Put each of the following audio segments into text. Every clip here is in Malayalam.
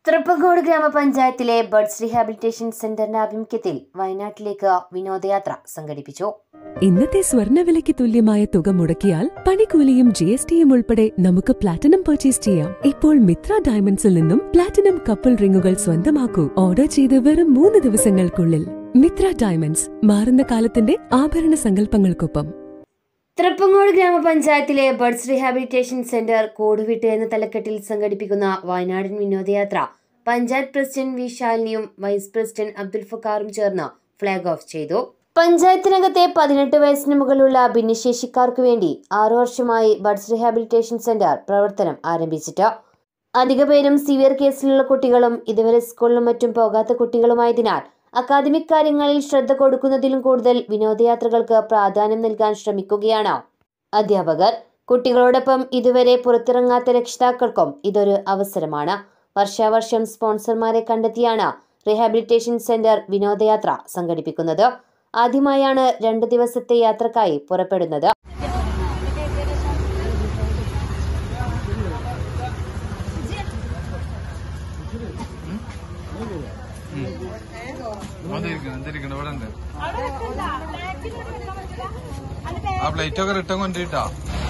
തൃപ്പങ്കോട് ഗ്രാമപഞ്ചായത്തിലെ ബഡ്സ് റീഹാബിലിറ്റേഷൻ സെന്ററിന്റെ ആഭിമുഖ്യത്തിൽ വയനാട്ടിലേക്ക് വിനോദയാത്ര സംഘടിപ്പിച്ചു ഇന്നത്തെ സ്വർണ്ണവിലയ്ക്ക് തുല്യമായ തുക മുടക്കിയാൽ പണിക്കൂലിയും ജി എസ് ടിയും ഉൾപ്പെടെ നമുക്ക് പ്ലാറ്റിനം പർച്ചേസ് ചെയ്യാം ഇപ്പോൾ മിത്ര ഡയമണ്ട്സിൽ നിന്നും പ്ലാറ്റിനം കപ്പിൾ റിങ്ങുകൾ സ്വന്തമാക്കൂ ഓർഡർ ചെയ്ത് വെറും മൂന്ന് ദിവസങ്ങൾക്കുള്ളിൽ മിത്ര ഡയമണ്ട്സ് മാറുന്ന കാലത്തിന്റെ ആഭരണ സങ്കല്പങ്ങൾക്കൊപ്പം തൃപ്പങ്ങോട് ഗ്രാമപഞ്ചായത്തിലെ ബഡ്സ് റീഹാബിലിറ്റേഷൻ സെന്റർ കോടുവിട്ട് എന്ന തലക്കെട്ടിൽ സംഘടിപ്പിക്കുന്ന വയനാടൻ വിനോദയാത്ര പഞ്ചായത്ത് പ്രസിഡന്റ് വി ശാലിനിയും വൈസ് പ്രസിഡന്റ് അബ്ദുൽ ഫക്കാറും ചേർന്ന് ഫ്ളാഗ് ഓഫ് ചെയ്തു പഞ്ചായത്തിനകത്തെ പതിനെട്ട് വയസ്സിന് മുകളിലുള്ള ഭിന്നശേഷിക്കാർക്ക് വേണ്ടി ആറു വർഷമായി ബഡ്സ് റീഹാബിലിറ്റേഷൻ സെന്റർ പ്രവർത്തനം ആരംഭിച്ചിട്ട് അധിക പേരും സിവിയർ കേസിലുള്ള കുട്ടികളും ഇതുവരെ സ്കൂളിലും മറ്റും പോകാത്ത കുട്ടികളുമായതിനാൽ അക്കാദമിക് കാര്യങ്ങളിൽ ശ്രദ്ധ കൊടുക്കുന്നതിലും കൂടുതൽ വിനോദയാത്രകൾക്ക് പ്രാധാന്യം നൽകാൻ ശ്രമിക്കുകയാണ് അധ്യാപകർ കുട്ടികളോടൊപ്പം ഇതുവരെ പുറത്തിറങ്ങാത്ത രക്ഷിതാക്കൾക്കും ഇതൊരു അവസരമാണ് വർഷാവർഷം സ്പോൺസർമാരെ കണ്ടെത്തിയാണ് റീഹാബിലിറ്റേഷൻ സെന്റർ വിനോദയാത്ര സംഘടിപ്പിക്കുന്നത് ആദ്യമായാണ് രണ്ട് ദിവസത്തെ യാത്രക്കായി പുറപ്പെടുന്നത് വന്നിരിക്കുന്നു എന്തിരിക്കുന്നു ഇവിടെ ഉണ്ട് ആ പ്ലേറ്റ് ഒക്കെ റിട്ടേൺ കൊണ്ടിട്ടാ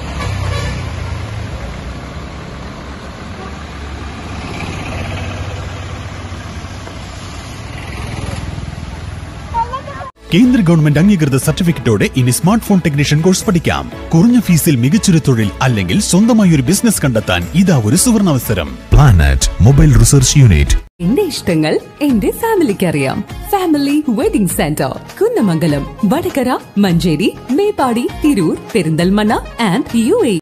കേന്ദ്ര ഗവൺമെന്റ് അംഗീകൃത സർട്ടിഫിക്കറ്റോടെ ഇനി സ്മാർട്ട് ഫോൺ ടെക്നീഷ്യൻ കോഴ്സ് പഠിക്കാം കുറഞ്ഞ ഫീസിൽ മികച്ചൊരു തൊഴിൽ അല്ലെങ്കിൽ സ്വന്തമായി ഒരു ബിസിനസ് കണ്ടെത്താൻ ഇതാ ഒരു സുവർണാവസരം Planet Mobile Research Unit എന്റെ ഇഷ്ടങ്ങൾ എന്റെ ഫാമിലിക്ക് അറിയാം family wedding centre Kunnamangalam Vadakara Manjeri Meppadi Tirur Perinthalmanna and U A